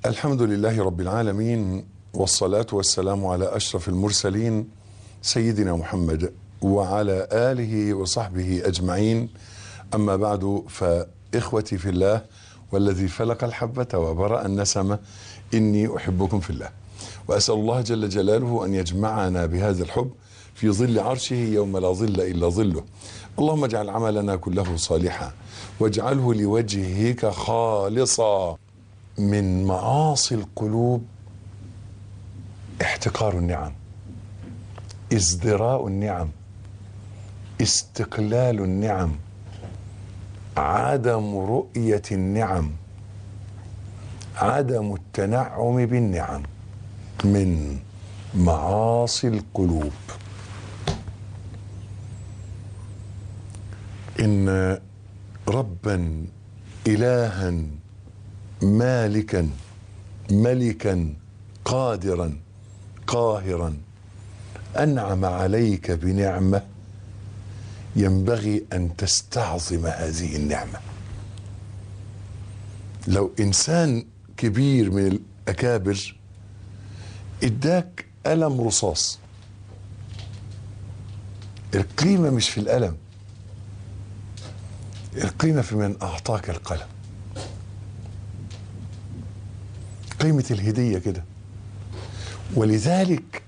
الحمد لله رب العالمين والصلاة والسلام على أشرف المرسلين سيدنا محمد وعلى آله وصحبه أجمعين أما بعد فإخوتي في الله والذي فلق الحبة وبرأ النسمة إني أحبكم في الله وأسأل الله جل جلاله أن يجمعنا بهذا الحب في ظل عرشه يوم لا ظل إلا ظله اللهم اجعل عملنا كله صالحا واجعله لوجهك خالصا من معاصي القلوب احتقار النعم ازدراء النعم استقلال النعم عدم رؤية النعم عدم التنعم بالنعم من معاصي القلوب ان ربا الها مالكا ملكا قادرا قاهرا انعم عليك بنعمه ينبغي ان تستعظم هذه النعمه لو انسان كبير من الاكابر اداك قلم رصاص القيمه مش في القلم القيمه في من اعطاك القلم قيمه الهديه كده ولذلك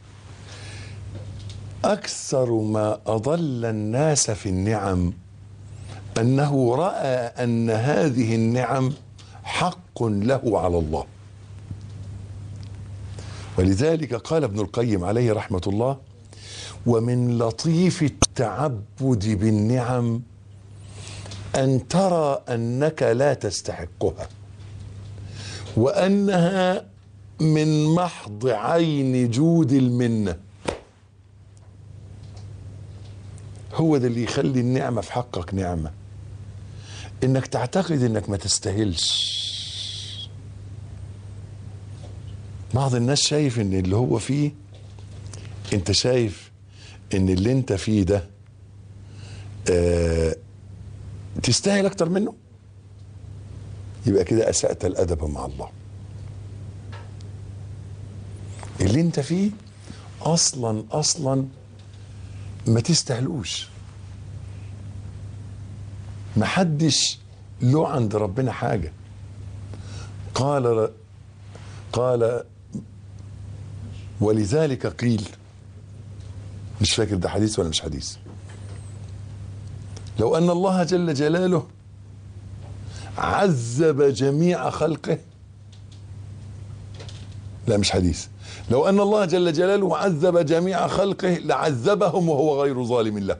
اكثر ما اضل الناس في النعم انه راى ان هذه النعم حق له على الله ولذلك قال ابن القيم عليه رحمه الله ومن لطيف التعبد بالنعم ان ترى انك لا تستحقها وانها من محض عين جود المنه هو ده اللي يخلي النعمه في حقك نعمه انك تعتقد انك ما تستاهلش بعض الناس شايف ان اللي هو فيه انت شايف ان اللي انت فيه ده آه تستاهل اكتر منه يبقى كده اسأت الادب مع الله اللي انت فيه اصلا اصلا ما تستاهلوش محدش له عند ربنا حاجة قال قال ولذلك قيل مش فاكر ده حديث ولا مش حديث لو أن الله جل جلاله عذب جميع خلقه لا مش حديث لو أن الله جل جلاله عذب جميع خلقه لعذبهم وهو غير ظالم له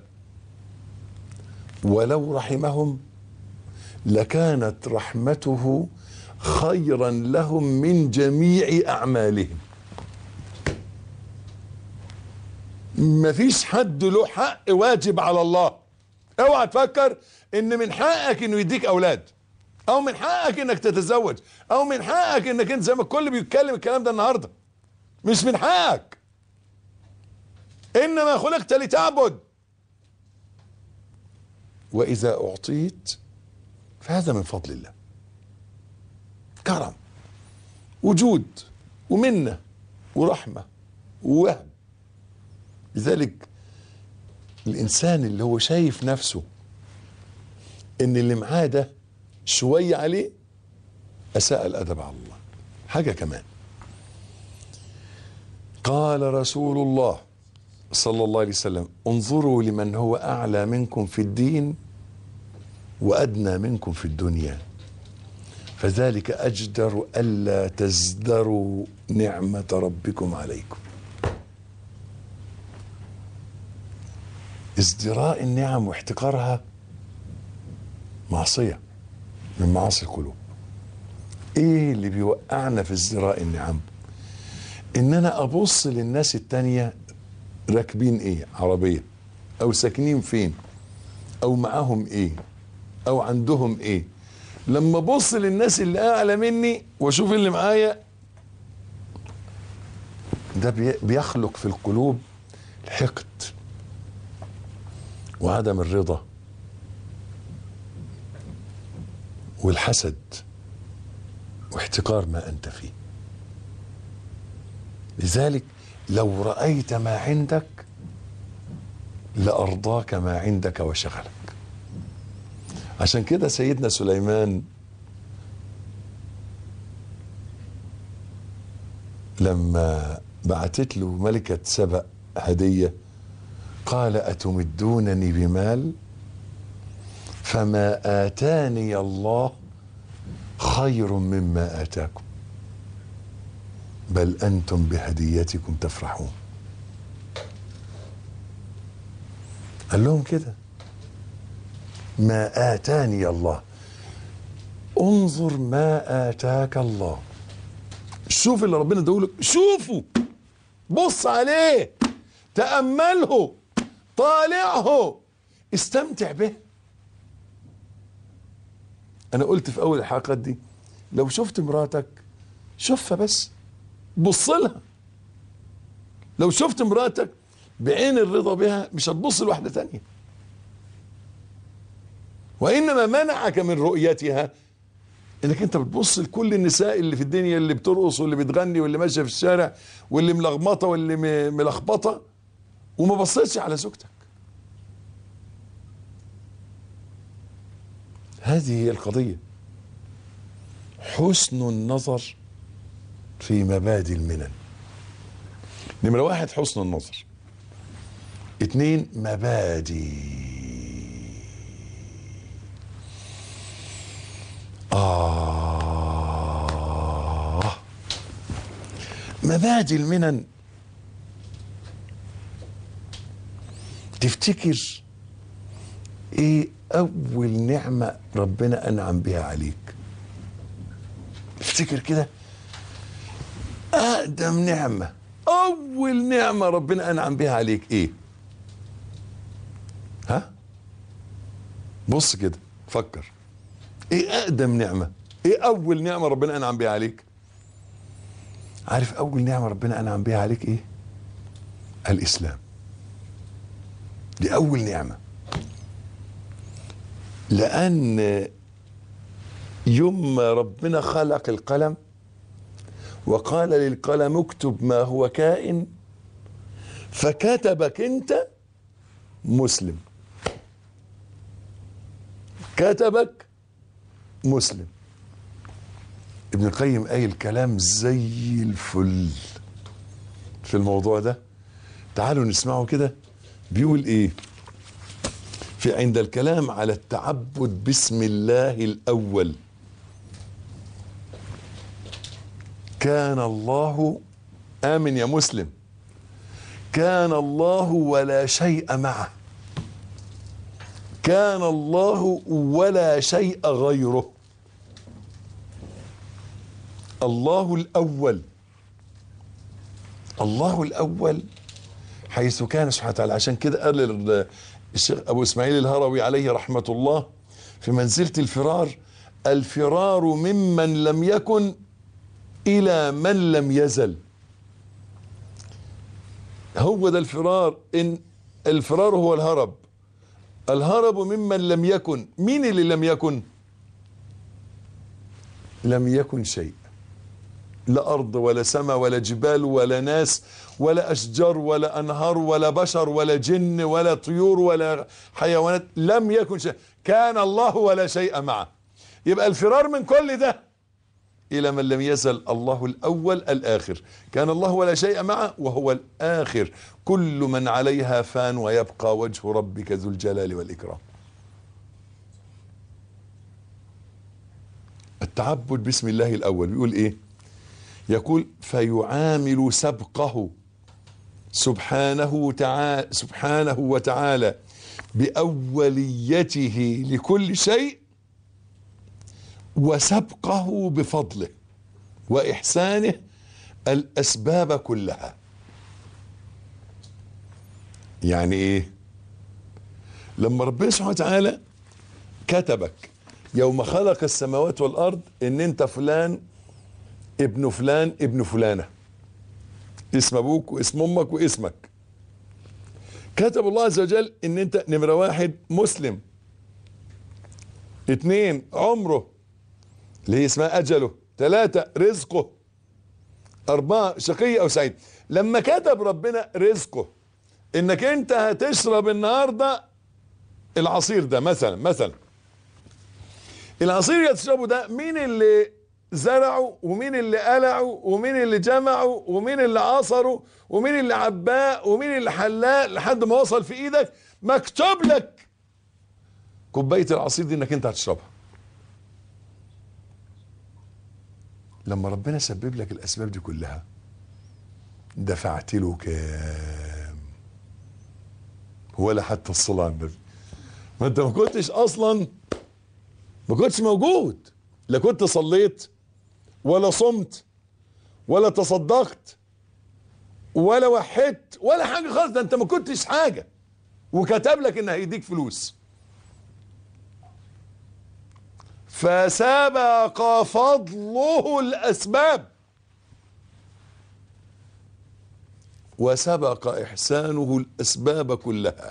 ولو رحمهم لكانت رحمته خيرا لهم من جميع أعمالهم مفيش حد له حق واجب على الله اوعى تفكر ان من حقك انه يديك اولاد او من حقك انك تتزوج او من حقك انك انت زي ما الكل بيتكلم الكلام ده النهارده مش من حقك انما خلقت لتعبد واذا اعطيت فهذا من فضل الله كرم وجود ومنه ورحمه ووهب لذلك الانسان اللي هو شايف نفسه ان اللي معاه ده شويه عليه اساء الادب على الله حاجه كمان قال رسول الله صلى الله عليه وسلم انظروا لمن هو اعلى منكم في الدين وادنى منكم في الدنيا فذلك اجدر الا تزدروا نعمه ربكم عليكم ازدراء النعم واحتقارها معصيه من معاصي القلوب ايه اللي بيوقعنا في ازدراء النعم ان انا ابص للناس التانية راكبين ايه عربية او ساكنين فين او معاهم ايه او عندهم ايه لما ابص للناس اللي اعلى مني واشوف اللي معايا ده بي- بيخلق في القلوب الحقد وعدم الرضا والحسد واحتقار ما انت فيه لذلك لو رأيت ما عندك لأرضاك ما عندك وشغلك عشان كده سيدنا سليمان لما بعتت له ملكة سبأ هدية قال أتمدونني بمال فما آتاني الله خير مما آتاكم بل أنتم بهديتكم تفرحون قال لهم كده ما آتاني الله انظر ما آتاك الله شوف اللي ربنا اداهولك شوفه بص عليه تأمله طالعه استمتع به انا قلت في اول الحلقات دي لو شفت مراتك شوفها بس بص لها لو شفت مراتك بعين الرضا بها مش هتبص لواحده تانية وانما منعك من رؤيتها انك انت بتبص لكل النساء اللي في الدنيا اللي بترقص واللي بتغني واللي ماشيه في الشارع واللي ملخبطه واللي م- ملخبطه وما بصيتش على زوجتك هذه هي القضيه حسن النظر في مبادئ المنن نمرة واحد حسن النظر اتنين مبادئ آه مبادئ المنن تفتكر ايه اول نعمة ربنا انعم بها عليك افتكر كده اقدم نعمة اول نعمة ربنا انعم بها عليك ايه ها بص كده فكر ايه اقدم نعمة ايه اول نعمة ربنا انعم بها عليك عارف اول نعمة ربنا انعم بها عليك ايه الاسلام دي اول نعمة لان يوم ما ربنا خلق القلم وقال للقلم اكتب ما هو كائن فكتبك انت مسلم كتبك مسلم ابن القيم قايل كلام زي الفل في الموضوع ده تعالوا نسمعه كده بيقول ايه في عند الكلام على التعبد باسم الله الاول كان الله امن يا مسلم كان الله ولا شيء معه كان الله ولا شيء غيره الله الاول الله الاول حيث كان سبحانه وتعالى عشان كده قال ال- الشيخ ابو اسماعيل الهروي عليه رحمه الله في منزله الفرار الفرار ممن لم يكن الى من لم يزل هو ده الفرار ان الفرار هو الهرب الهرب ممن لم يكن مين اللي لم يكن لم يكن شيء لا أرض ولا سماء ولا جبال ولا ناس ولا أشجار ولا أنهار ولا بشر ولا جن ولا طيور ولا حيوانات لم يكن شيء كان الله ولا شيء معه يبقى الفرار من كل ده إلى من لم يزل الله الأول الآخر كان الله ولا شيء معه وهو الآخر كل من عليها فان ويبقى وجه ربك ذو الجلال والإكرام التعبد باسم الله الأول بيقول إيه يقول فيعامل سبقه سبحانه تعالى سبحانه وتعالى بأوليته لكل شيء وسبقه بفضله وإحسانه الأسباب كلها يعني إيه لما ربنا سبحانه وتعالى كتبك يوم خلق السماوات والأرض إن أنت فلان ابن فلان ابن فلانة اسم أبوك واسم أمك واسمك كتب الله عز وجل إن أنت نمرة واحد مسلم اتنين عمره اللي هي اسمها أجله ثلاثة رزقه أربعة شقي أو سعيد لما كتب ربنا رزقه إنك أنت هتشرب النهاردة العصير ده مثلا مثلا العصير اللي هتشربه ده مين اللي زرعه ومين اللي قلعه ومين اللي جمعه ومين اللي عصره ومين اللي عباه ومين اللي حلاه لحد ما وصل في ايدك مكتوب لك كوبايه العصير دي انك انت هتشربها لما ربنا سبب لك الاسباب دي كلها دفعت له كام ولا حتى الصلاه على النبي ما انت ما كنتش اصلا ما كنتش موجود لا كنت صليت ولا صمت ولا تصدقت ولا وحدت ولا حاجه خالص ده انت ما كنتش حاجه وكتب لك ان هيديك فلوس فسبق فضله الاسباب وسبق احسانه الاسباب كلها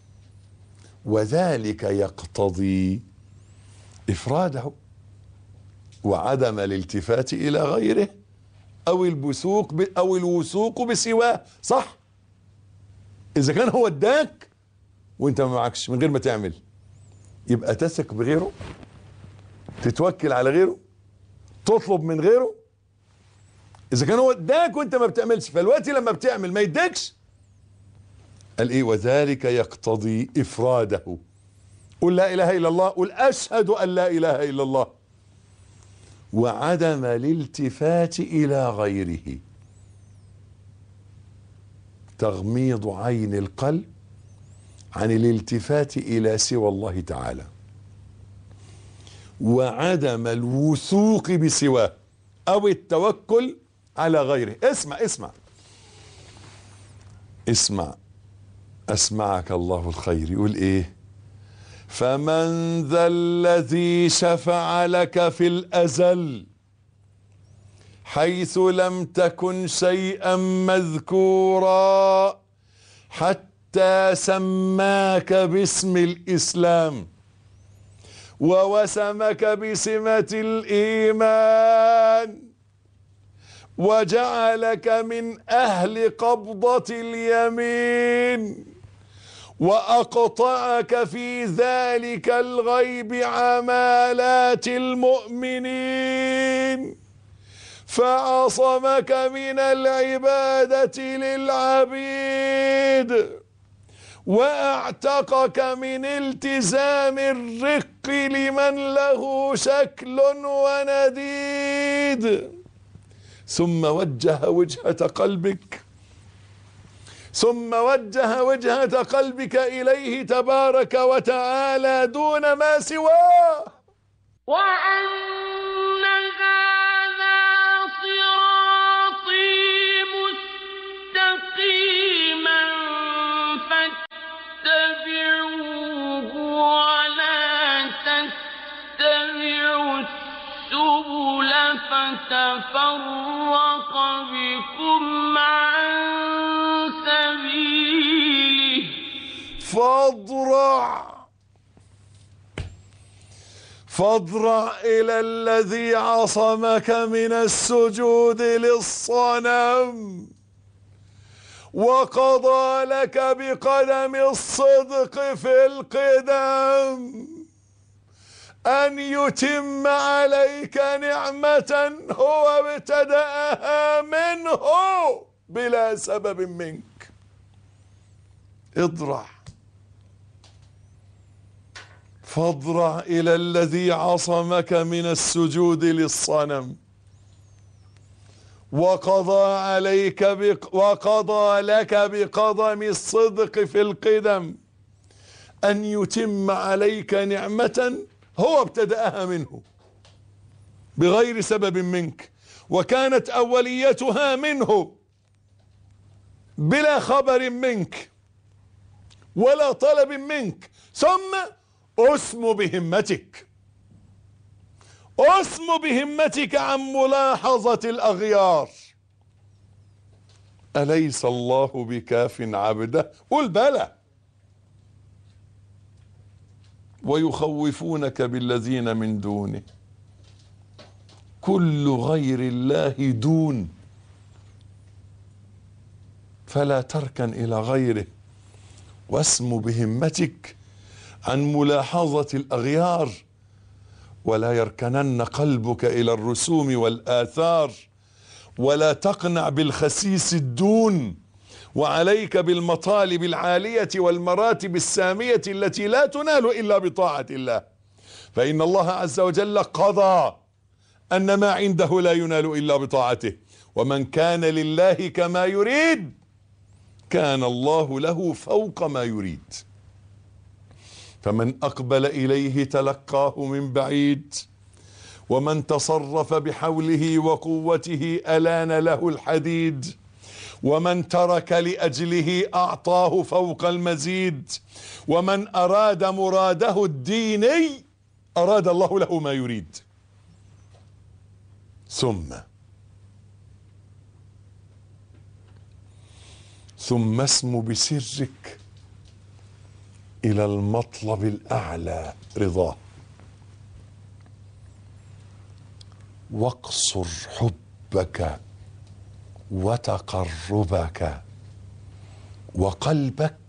وذلك يقتضي افراده وعدم الالتفات الى غيره او البسوق ب او الوثوق بسواه صح اذا كان هو اداك وانت ما معكش من غير ما تعمل يبقى تثق بغيره تتوكل على غيره تطلب من غيره اذا كان هو اداك وانت ما بتعملش فالوقت لما بتعمل ما يديكش قال ايه وذلك يقتضي افراده قل لا اله الا الله قل اشهد ان لا اله الا الله وعدم الالتفات الى غيره تغميض عين القلب عن الالتفات الى سوى الله تعالى وعدم الوثوق بسواه او التوكل على غيره اسمع اسمع اسمع اسمعك الله الخير يقول ايه فمن ذا الذي شفع لك في الازل حيث لم تكن شيئا مذكورا حتى سماك باسم الاسلام ووسمك بسمه الايمان وجعلك من اهل قبضه اليمين واقطعك في ذلك الغيب عمالات المؤمنين فعصمك من العباده للعبيد واعتقك من التزام الرق لمن له شكل ونديد ثم وجه وجهه قلبك ثم وجه وجهة قلبك إليه تبارك وتعالى دون ما سواه وأن هذا صراطي مستقيما فاتبعوه ولا تتبعوا السبل فتفرق بكم عن سبيله فاضرع فاضرع إلى الذي عصمك من السجود للصنم وقضى لك بقدم الصدق في القدم أن يتم عليك نعمة هو ابتدأها منه بلا سبب منك اضرع فاضرع إلى الذي عصمك من السجود للصنم وقضى عليك بق وقضى لك بقدم الصدق في القدم أن يتم عليك نعمة هو ابتدأها منه بغير سبب منك وكانت أوليتها منه بلا خبر منك ولا طلب منك ثم أسم بهمتك أسم بهمتك عن ملاحظة الأغيار أليس الله بكاف عبده قل بلى ويخوفونك بالذين من دونه كل غير الله دون فلا تركن الى غيره واسم بهمتك عن ملاحظه الاغيار ولا يركنن قلبك الى الرسوم والاثار ولا تقنع بالخسيس الدون وعليك بالمطالب العاليه والمراتب الساميه التي لا تنال الا بطاعه الله فان الله عز وجل قضى ان ما عنده لا ينال الا بطاعته ومن كان لله كما يريد كان الله له فوق ما يريد فمن اقبل اليه تلقاه من بعيد ومن تصرف بحوله وقوته الان له الحديد ومن ترك لاجله اعطاه فوق المزيد ومن اراد مراده الديني اراد الله له ما يريد ثم ثم اسم بسرك الى المطلب الاعلى رضاه واقصر حبك وتقربك وقلبك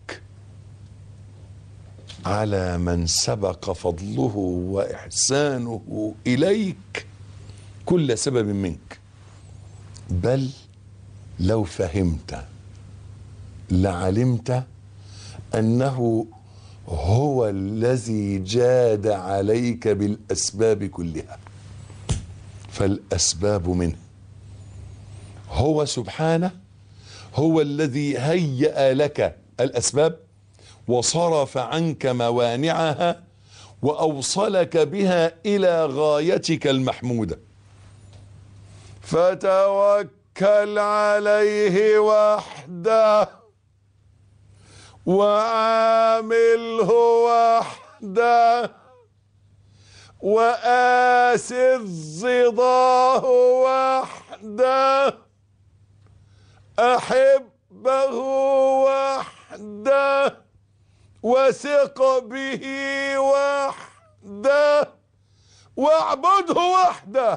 على من سبق فضله واحسانه اليك كل سبب منك بل لو فهمت لعلمت انه هو الذي جاد عليك بالاسباب كلها فالاسباب منه هو سبحانه هو الذي هيأ لك الاسباب وصرف عنك موانعها واوصلك بها الى غايتك المحموده فتوكل عليه وحده وعامله وحده وآسر رضاه وحده أحبه وحده وثق به وحده واعبده وحده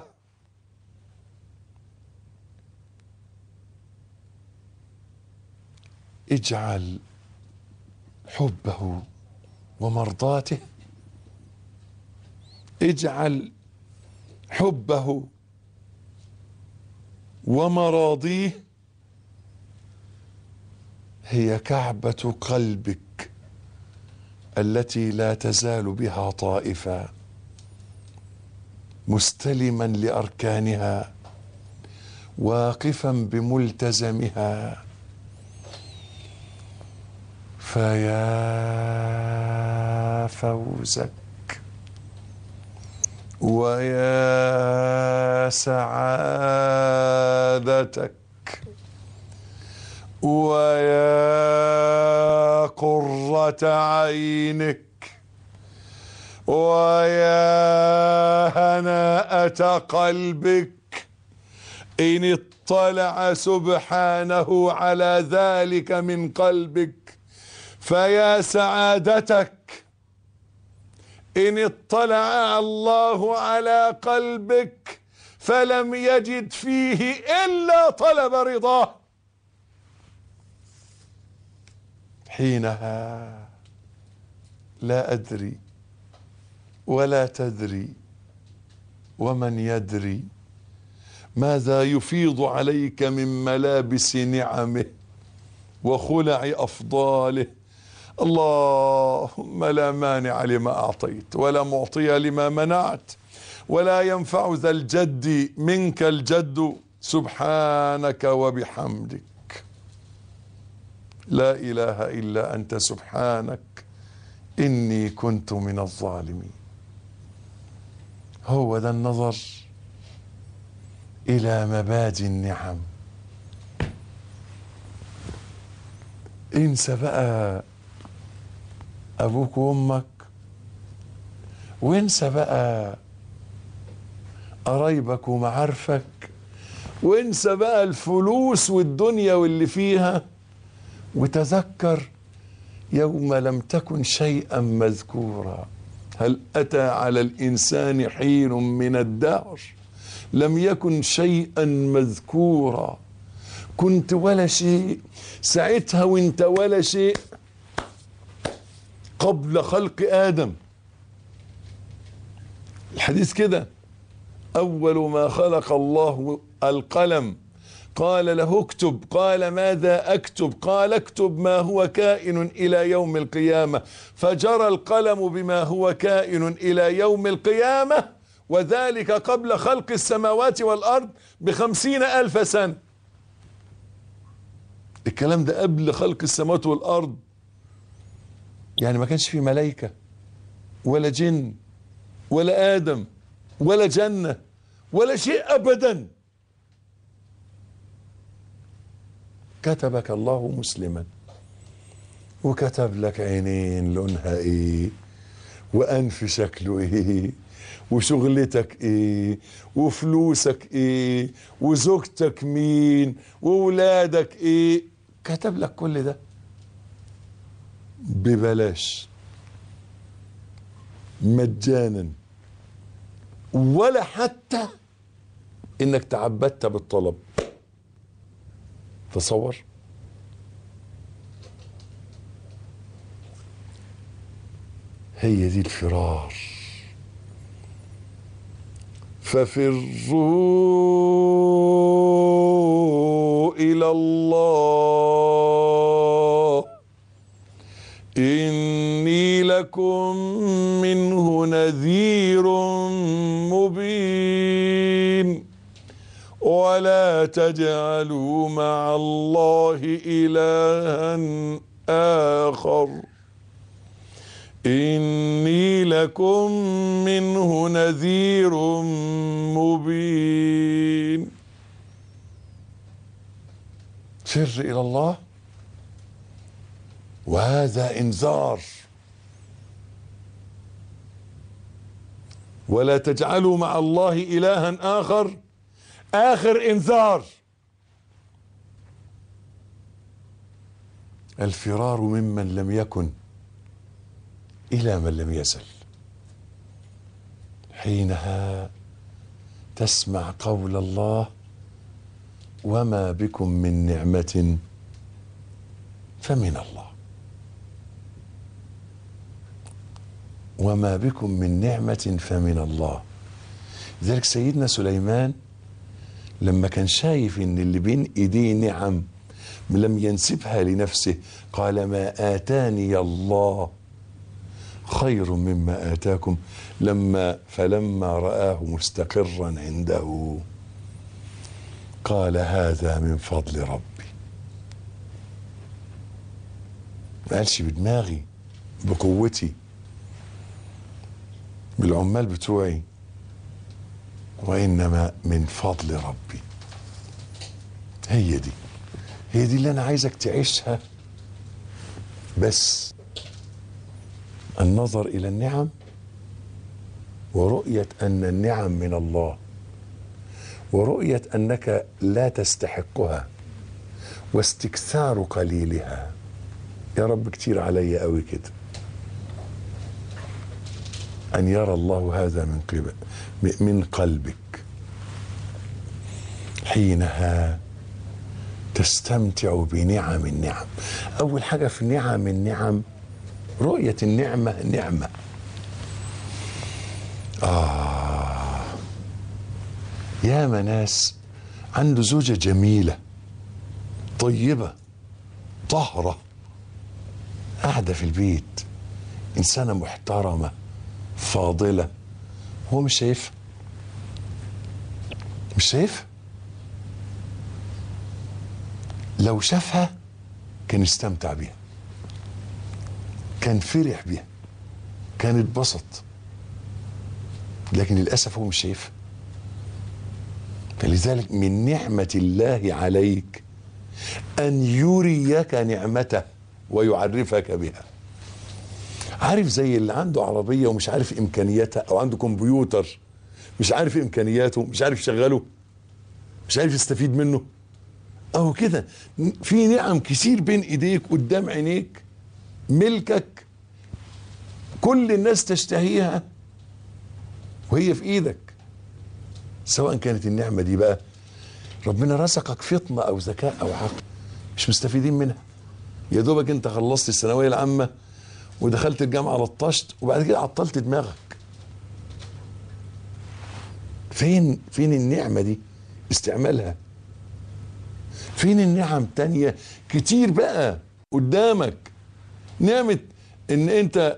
اجعل حبه ومرضاته اجعل حبه ومراضيه هي كعبة قلبك التي لا تزال بها طائفا مستلما لأركانها واقفا بملتزمها فيا فوزك ويا سعادتك ويا قرة عينك ويا هناءة قلبك إن اطلع سبحانه على ذلك من قلبك فيا سعادتك إن اطلع الله على قلبك فلم يجد فيه إلا طلب رضاه حينها لا أدري ولا تدري ومن يدري ماذا يفيض عليك من ملابس نعمه وخلع أفضاله اللهم لا مانع لما أعطيت ولا معطي لما منعت ولا ينفع ذا الجد منك الجد سبحانك وبحمدك لا إله إلا أنت سبحانك إني كنت من الظالمين هو ذا النظر إلى مبادئ النعم انسى بقى أبوك وأمك وانسى بقى قرايبك ومعارفك وانسى بقى الفلوس والدنيا واللي فيها وتذكر يوم لم تكن شيئا مذكورا هل اتى على الانسان حين من الدهر لم يكن شيئا مذكورا كنت ولا شيء ساعتها وانت ولا شيء قبل خلق ادم الحديث كده اول ما خلق الله القلم قال له اكتب قال ماذا اكتب قال اكتب ما هو كائن الى يوم القيامه فجرى القلم بما هو كائن الى يوم القيامه وذلك قبل خلق السماوات والارض بخمسين الف سنه الكلام ده قبل خلق السماوات والارض يعني ما كانش في ملائكه ولا جن ولا ادم ولا جنه ولا شيء ابدا كتبك الله مسلما وكتب لك عينين لونها ايه وانف شكله ايه وشغلتك ايه وفلوسك ايه وزوجتك مين وولادك ايه كتب لك كل ده ببلاش مجانا ولا حتى انك تعبدت بالطلب تصور هي دي الفرار ففروا الى الله اني لكم منه نذير مبين ولا تجعلوا مع الله الها اخر اني لكم منه نذير مبين فر الى الله وهذا انذار ولا تجعلوا مع الله الها اخر اخر انذار الفرار ممن لم يكن الى من لم يزل حينها تسمع قول الله وما بكم من نعمه فمن الله وما بكم من نعمه فمن الله لذلك سيدنا سليمان لما كان شايف ان اللي بين ايديه نعم لم ينسبها لنفسه قال ما اتاني الله خير مما اتاكم لما فلما راه مستقرا عنده قال هذا من فضل ربي ما قالش بدماغي بقوتي بالعمال بتوعي وانما من فضل ربي هي دي هي دي اللي انا عايزك تعيشها بس النظر الى النعم ورؤيه ان النعم من الله ورؤيه انك لا تستحقها واستكثار قليلها يا رب كتير عليا قوي كده ان يرى الله هذا من قبل من قلبك حينها تستمتع بنعم النعم اول حاجه في نعم النعم رؤيه النعمه نعمه اه يا ناس عنده زوجه جميله طيبه طهره قاعده في البيت انسانه محترمه فاضله هو مش شايفها مش شايفها لو شافها كان استمتع بيها كان فرح بيها كان اتبسط لكن للاسف هو مش شايفها فلذلك من نعمه الله عليك ان يريك نعمته ويعرفك بها عارف زي اللي عنده عربيه ومش عارف امكانياتها او عنده كمبيوتر مش عارف امكانياته مش عارف يشغله مش عارف يستفيد منه اهو كده في نعم كتير بين ايديك قدام عينيك ملكك كل الناس تشتهيها وهي في ايدك سواء كانت النعمه دي بقى ربنا رزقك فطنة أو ذكاء أو عقل مش مستفيدين منها يا دوبك أنت خلصت الثانوية العامة ودخلت الجامعة لطشت وبعد كده عطلت دماغك فين فين النعمة دي استعمالها فين النعم تانية كتير بقى قدامك نعمة ان انت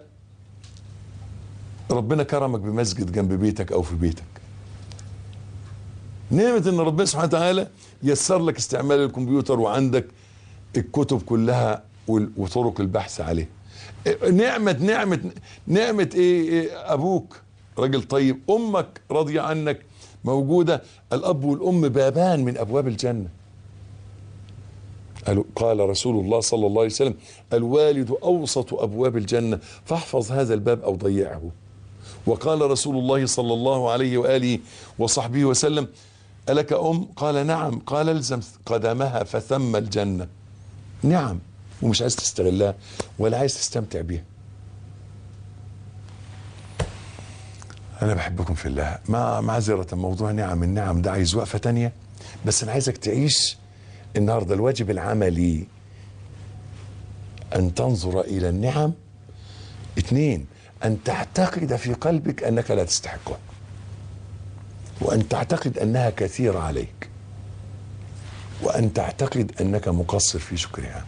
ربنا كرمك بمسجد جنب بيتك او في بيتك نعمة ان ربنا سبحانه وتعالى يسر لك استعمال الكمبيوتر وعندك الكتب كلها وال- وطرق البحث عليه نعمة نعمة نعمة ايه, إيه ابوك راجل طيب امك راضية عنك موجودة الاب والام بابان من ابواب الجنة قالوا قال رسول الله صلى الله عليه وسلم الوالد اوسط ابواب الجنة فاحفظ هذا الباب او ضيعه وقال رسول الله صلى الله عليه واله وصحبه وسلم الك ام قال نعم قال الزم قدمها فثم الجنه نعم ومش عايز تستغلها ولا عايز تستمتع بيها انا بحبكم في الله مع معذره موضوع نعم النعم ده عايز وقفه تانية بس انا عايزك تعيش النهارده الواجب العملي ان تنظر الى النعم اثنين ان تعتقد في قلبك انك لا تستحقها وان تعتقد انها كثيره عليك وان تعتقد انك مقصر في شكرها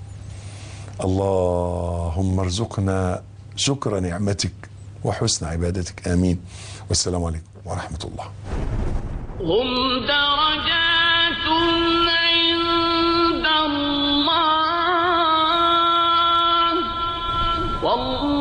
اللهم ارزقنا شكر نعمتك وحسن عبادتك امين والسلام عليكم ورحمه الله هم درجات عند الله والله